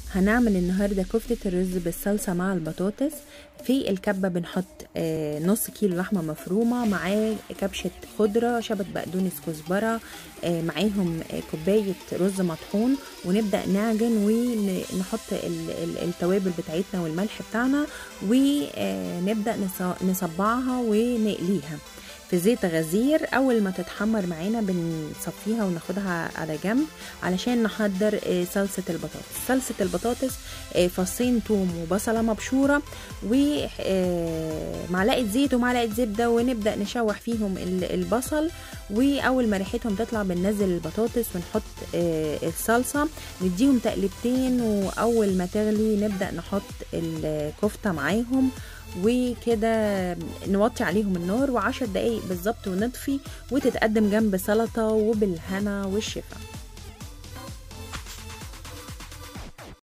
هنعمل النهاردة كفتة الرز بالصلصة مع البطاطس في الكبة بنحط آه، نص كيلو لحمة مفرومة معاه كبشة خضرة شبت بقدونس كزبرة آه، معاهم آه، كوباية رز مطحون ونبدأ نعجن ونحط ال- ال- التوابل بتاعتنا والملح بتاعنا ونبدأ نص- نصبعها ونقليها في زيت غزير اول ما تتحمر معانا بنصفيها وناخدها على جنب علشان نحضر آه، صلصه البطاطس صلصه البطاطس آه، فصين توم وبصله مبشوره ومعلقه زيت ومعلقه زبده ونبدا نشوح فيهم ال- البصل واول ما ريحتهم تطلع بننزل البطاطس ونحط آه، الصلصه نديهم تقلبتين واول ما تغلي نبدا نحط الكفته معاهم وكده نوطي عليهم النار وعشر دقايق بالظبط ونطفي وتتقدم جنب سلطة وبالهنا والشفا